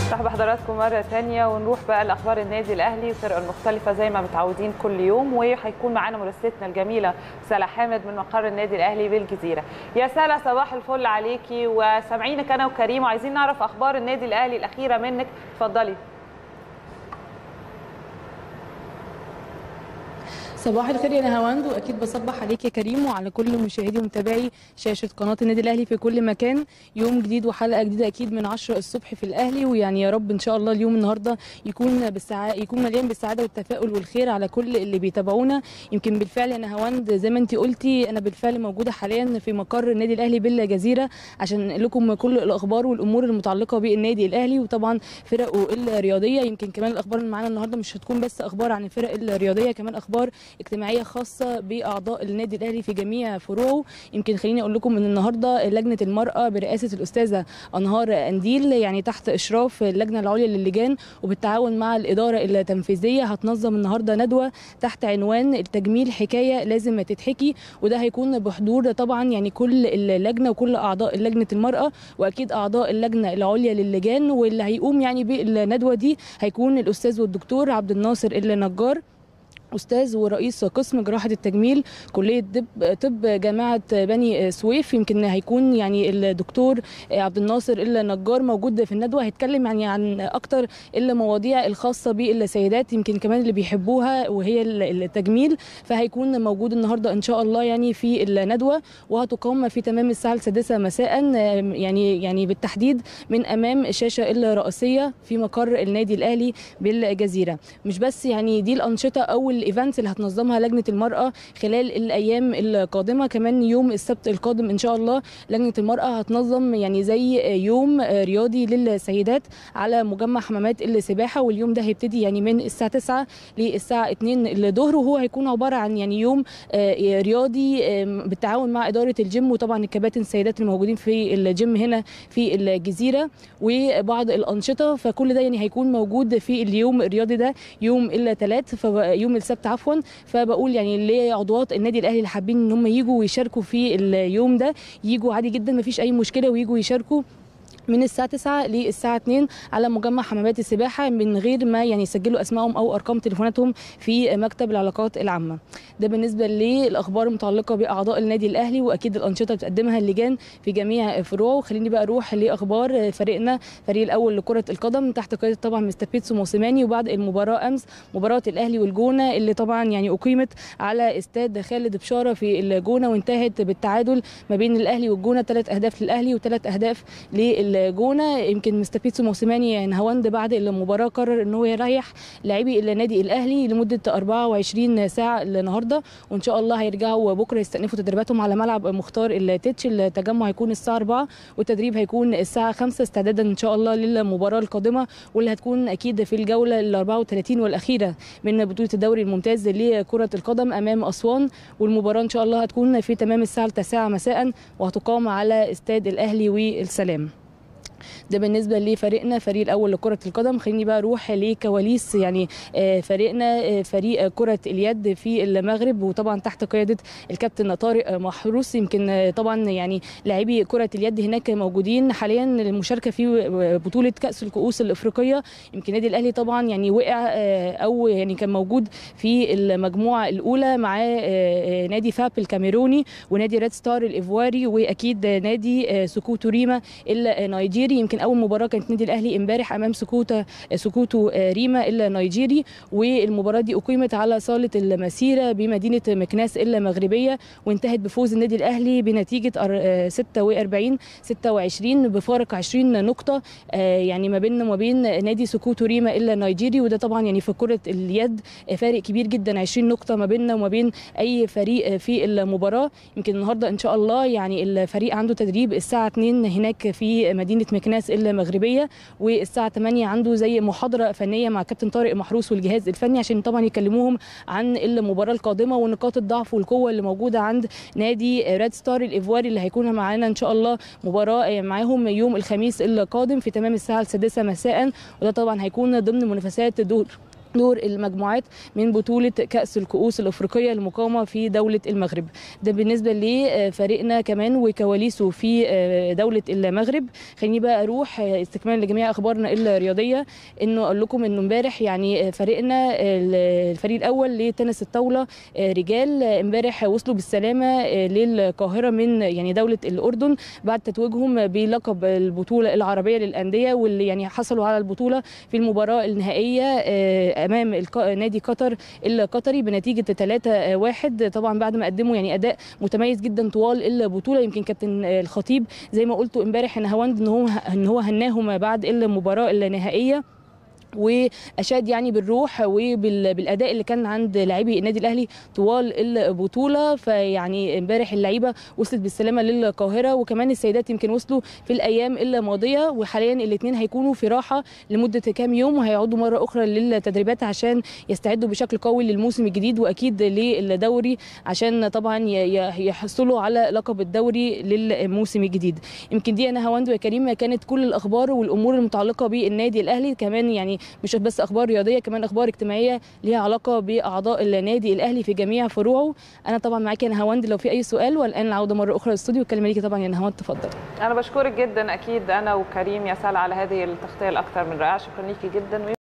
مرحبا بحضراتكم مرة تانية ونروح بقى لأخبار النادي الأهلي والفرق المختلفة زي ما متعودين كل يوم وهيكون معانا مراسلتنا الجميلة سلا حامد من مقر النادي الأهلي بالجزيرة. يا سلا صباح الفل عليكي وسامعينك أنا وكريم وعايزين نعرف أخبار النادي الأهلي الأخيرة منك اتفضلي. صباح الخير يا نهاوند واكيد بصبح عليك يا كريم وعلى كل مشاهدي ومتابعي شاشه قناه النادي الاهلي في كل مكان يوم جديد وحلقه جديده اكيد من 10 الصبح في الاهلي ويعني يا رب ان شاء الله اليوم النهارده يكون بالسعاده يكون مليان بالسعاده والتفاؤل والخير على كل اللي بيتابعونا يمكن بالفعل يا نهاوند زي ما انت قلتي انا بالفعل موجوده حاليا في مقر النادي الاهلي بالجزيره عشان لكم كل الاخبار والامور المتعلقه بالنادي الاهلي وطبعا فرقه الرياضيه يمكن كمان الاخبار اللي معانا النهارده مش هتكون بس اخبار عن الفرق الرياضيه كمان اخبار اجتماعيه خاصه باعضاء النادي الاهلي في جميع فروعه يمكن خليني اقول لكم ان النهارده لجنه المراه برئاسه الاستاذه انهار انديل يعني تحت اشراف اللجنه العليا للجان وبالتعاون مع الاداره التنفيذيه هتنظم النهارده ندوه تحت عنوان التجميل حكايه لازم تتحكي وده هيكون بحضور طبعا يعني كل اللجنه وكل اعضاء لجنه المراه واكيد اعضاء اللجنه العليا للجان واللي هيقوم يعني بالندوه دي هيكون الاستاذ والدكتور عبد الناصر النجار استاذ ورئيس قسم جراحه التجميل كليه طب طب جامعه بني سويف يمكن هيكون يعني الدكتور عبد الناصر النجار موجود في الندوه هيتكلم يعني عن اكتر المواضيع الخاصه بالسيدات يمكن كمان اللي بيحبوها وهي التجميل فهيكون موجود النهارده ان شاء الله يعني في الندوه وهتقام في تمام الساعه السادسه مساء يعني يعني بالتحديد من امام الشاشه الرئيسيه في مقر النادي الاهلي بالجزيره مش بس يعني دي الانشطه او الايفنتس اللي هتنظمها لجنه المراه خلال الايام القادمه كمان يوم السبت القادم ان شاء الله لجنه المراه هتنظم يعني زي يوم رياضي للسيدات على مجمع حمامات السباحه واليوم ده هيبتدي يعني من الساعه 9 للساعه 2 الظهر وهو هيكون عباره عن يعني يوم رياضي بالتعاون مع اداره الجيم وطبعا الكباتن السيدات الموجودين في الجيم هنا في الجزيره وبعض الانشطه فكل ده يعني هيكون موجود في اليوم الرياضي ده يوم الثلاث فيوم السبت عفوا فبقول يعني لعضوات النادي الاهلي اللي حابين ان هم يجوا ويشاركوا في اليوم ده يجوا عادي جدا مفيش اي مشكله ويجوا يشاركوا من الساعة 9 للساعة 2 على مجمع حمامات السباحة من غير ما يعني يسجلوا أسمائهم أو أرقام تليفوناتهم في مكتب العلاقات العامة. ده بالنسبة للأخبار المتعلقة بأعضاء النادي الأهلي وأكيد الأنشطة اللي بتقدمها اللجان في جميع فروعه وخليني بقى أروح لأخبار فريقنا فريق الأول لكرة القدم تحت قيادة طبعا مستر بيتسو موسيماني وبعد المباراة أمس مباراة الأهلي والجونة اللي طبعا يعني أقيمت على استاد خالد بشارة في الجونة وانتهت بالتعادل ما بين الأهلي والجونة ثلاث أهداف للأهلي وثلاث أهداف لل الجونه يمكن مستر بيتسو موسيماني نهاوند بعد المباراه قرر ان هو يريح لاعبي النادي الاهلي لمده 24 ساعه النهارده وان شاء الله هيرجعوا بكره يستأنفوا تدريباتهم على ملعب مختار التتش التجمع هيكون الساعه 4 والتدريب هيكون الساعه 5 استعدادا ان شاء الله للمباراه القادمه واللي هتكون اكيد في الجوله ال 34 والاخيره من بطوله الدوري الممتاز لكره القدم امام اسوان والمباراه ان شاء الله هتكون في تمام الساعه 9 مساء وهتقام على استاد الاهلي والسلام ده بالنسبه لفريقنا فريق الاول لكره القدم خليني بقى اروح لكواليس يعني فريقنا فريق كره اليد في المغرب وطبعا تحت قياده الكابتن طارق محروس يمكن طبعا يعني لاعبي كره اليد هناك موجودين حاليا للمشاركه في بطوله كاس الكؤوس الافريقيه يمكن النادي الاهلي طبعا يعني وقع او يعني كان موجود في المجموعه الاولى مع نادي فاب الكاميروني ونادي ريد ستار الايفواري واكيد نادي سكوتو ريما النيجيري يمكن اول مباراه كانت النادي الاهلي امبارح امام سكوتا سكوتو ريما النيجيري والمباراه دي اقيمت على صاله المسيره بمدينه مكناس المغربيه وانتهت بفوز النادي الاهلي بنتيجه 46 26 بفارق 20 نقطه يعني ما بيننا وما بين نادي سكوتو ريما النيجيري وده طبعا يعني في كره اليد فارق كبير جدا 20 نقطه ما بيننا وما بين اي فريق في المباراه يمكن النهارده ان شاء الله يعني الفريق عنده تدريب الساعه 2 هناك في مدينه مكناس المغربيه والساعه 8 عنده زي محاضره فنيه مع كابتن طارق محروس والجهاز الفني عشان طبعا يكلموهم عن المباراه القادمه ونقاط الضعف والقوه اللي موجوده عند نادي ريد ستار الايفواري اللي هيكون معانا ان شاء الله مباراه معاهم يوم الخميس القادم في تمام الساعه السادسه مساء وده طبعا هيكون ضمن منافسات دور دور المجموعات من بطولة كأس الكؤوس الأفريقية المقامة في دولة المغرب ده بالنسبة لفريقنا كمان وكواليسه في دولة المغرب خليني بقى أروح استكمالا لجميع أخبارنا الرياضية إنه أقول لكم إنه امبارح يعني فريقنا الفريق الأول لتنس الطاولة رجال امبارح وصلوا بالسلامة للقاهرة من يعني دولة الأردن بعد تتويجهم بلقب البطولة العربية للأندية واللي يعني حصلوا على البطولة في المباراة النهائية امام نادي قطر القطري بنتيجه 3 1 طبعا بعد ما قدموا يعني اداء متميز جدا طوال البطوله يمكن كابتن الخطيب زي ما قلتوا امبارح ان هوند ان هو ان هو هناهم بعد المباراه النهائيه واشاد يعني بالروح وبالاداء اللي كان عند لاعبي النادي الاهلي طوال البطوله فيعني امبارح اللعيبه وصلت بالسلامه للقاهره وكمان السيدات يمكن وصلوا في الايام الماضيه وحاليا الاثنين هيكونوا في راحه لمده كام يوم وهيعودوا مره اخرى للتدريبات عشان يستعدوا بشكل قوي للموسم الجديد واكيد للدوري عشان طبعا يحصلوا على لقب الدوري للموسم الجديد يمكن دي انا هواند وكريم كانت كل الاخبار والامور المتعلقه بالنادي الاهلي كمان يعني مش بس اخبار رياضيه كمان اخبار اجتماعيه ليها علاقه باعضاء النادي الاهلي في جميع فروعه انا طبعا معاكي يا نهاوند لو في اي سؤال والان العوده مره اخرى للاستوديو والكلمه ليكي طبعا يا نهاوند تفضل انا بشكرك جدا اكيد انا وكريم يا سال على هذه التغطيه الاكثر من رائعه شكرا ليكي جدا